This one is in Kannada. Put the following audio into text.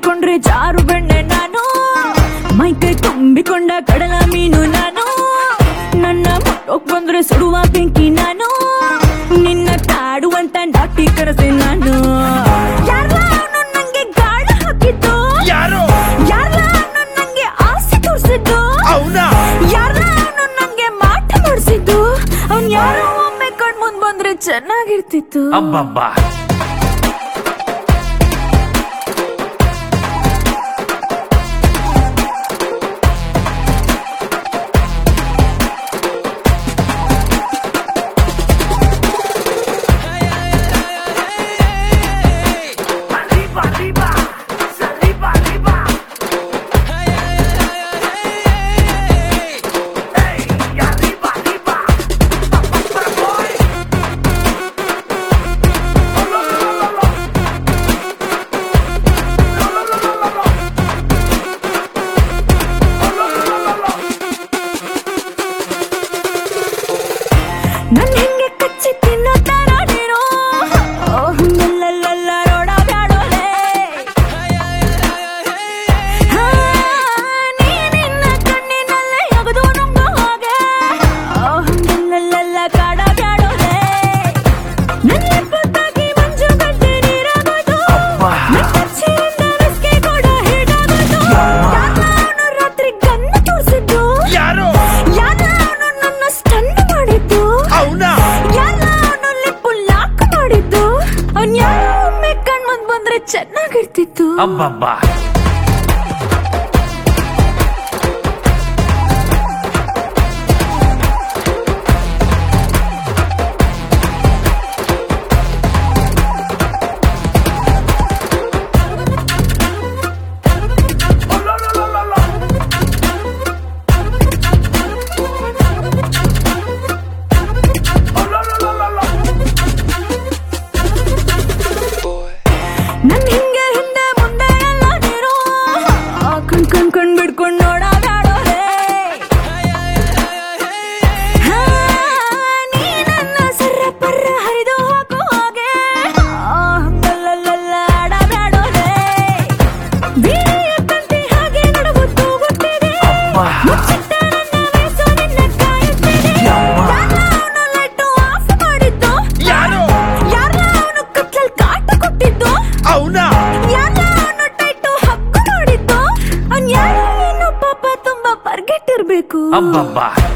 ಅಂದ್ಕೊಂಡ್ರೆ ಜಾರು ಬೆಣ್ಣೆ ನಾನು ಮೈಕೈ ತುಂಬಿಕೊಂಡ ಕಡಲ ಮೀನು ನಾನು ನನ್ನ ಮುಟ್ಟೋಕ್ ಬಂದ್ರೆ ಸುಡುವ ಬೆಂಕಿ ನಾನು ನಿನ್ನ ಕಾಡುವಂತ ನಾಟಿ ಕರಸೆ ನಾನು ಯಾರ್ಲಾ ಅವ್ನು ನಂಗೆ ಗಾಳ ಹಾಕಿದ್ದು ಯಾರು ಯಾರ್ಲಾ ಅವ್ನು ನಂಗೆ ಆಸೆ ತೋರಿಸಿದ್ದು ಅವನಾ ಯಾರ್ಲಾ ಅವ್ನು ನಂಗೆ ಮಾಟ ಮಾಡಿಸಿದ್ದು ಅವ್ನ್ ಯಾರೋ ಒಮ್ಮೆ ಕಣ್ ಮುಂದ್ ಬಂದ್ರೆ ಚೆನ್ನಾಗಿರ್ತಿತ್ತು ಅಬ್ಬಬ್ಬಾ ನನ್ ಹಿಂಗೆ ಕಚ್ಚಿ ತಿನ್ನೋ ತರ ನೀನು ಲಲ್ಲಲ್ಲ ರೋಡ ಬ್ಯಾಡೋಲೆ ಹಾ, ನೀ ನಿನ್ನ ಕಣ್ಣಿನಲ್ಲೇ ಅಗದು ನುಂಗೋ ಹಾಗೆ ಲಲ್ಲಲ್ಲ ಕಾಡ ಬ್ಯಾಡೋಲೆ ನನ್ನ ಪತ್ತಾಗಿ ಮಂಜು ಗಡ್ಡೆ ನೀರಾಗೋದು ನನ್ ಕಚ್ಚಿಯಿಂದ ರಸ್ಗೆ ಕೂಡ ಹೀಗಾಗೋದು ಯಾರ್ನೋ ಅವ್ನು ರಾತ್ರಿ ಗನ್ನ ತೋರ್ಸಿದ್ದು ಯಾರು ಯಾರ್ನೋ ಅವ್ನು ನನ್ನ ಸ್ಟನ್ ಮಾಡಿದ್ದು ಅವನಾ ಯಾರ ಅವನು ಲಿಪ್ಪು ಲಾಕ್ ಮಾಡಿದ್ದು ಅವ್ನ್ ಯಾರೋ ಒಮ್ಮೆ ಕಣ್ ಮುಂದ್ ಬಂದ್ರೆ ಚೆನ್ನಾಗಿರ್ತಿತ್ತು ಅಬ್ಬಬ್ಬಾ ನನ್ ಹಿಂಗೆ ಹಿಂದೆ ಮುಂದೆ ಎಲ್ಲ ನೀರು ಕಣ್ ಕಣ್ ಕಣ್ ಬಿಡ್ಕೊಂಡ್ ನೋಡಾಡೋರೆ ಹಾ, ನೀ ನನ್ನ ಸರ್ರ ಪರ್ರ ಹರಿದು ಹೋಗೋ ಹಾಗೆ ಲಲ್ಲಲ್ಲ ಆಡಬ್ಯಾಡೋರೆ ಬೀಳಿಯ ತಂತಿ ಹಾಗೆ ನಡುವು ತೂಗುತ್ತಿದೆ ಮುಚ್ಚಿಟ್ಟ ನನ್ನ ವಯಸ್ಸು ನಿನ್ನ ಕಾಯುತ್ತಿದೆ ಯಾರ ಅವನು ಲೈಟು ಆಫ್ ಮಾಡಿದ್ದು ಯಾರು ಯಾರ ಅವನು ಕತ್ಲಲ್ ಕಾಟ ಕೊಟ್ಟಿದ್ದು ಅವನಾ ಯಾರ ಅವನು ಟೈಟು ಹಕ್ಕು ಮಾಡಿದ್ದು ಅವ್ನ್ ಯಾರೋ ಏನೋ ಪಾಪ ತುಂಬಾ ಪರ್ಗೆಟ್ಟಿರ್ಬೇಕು ಅಬ್ಬಬ್ಬಾ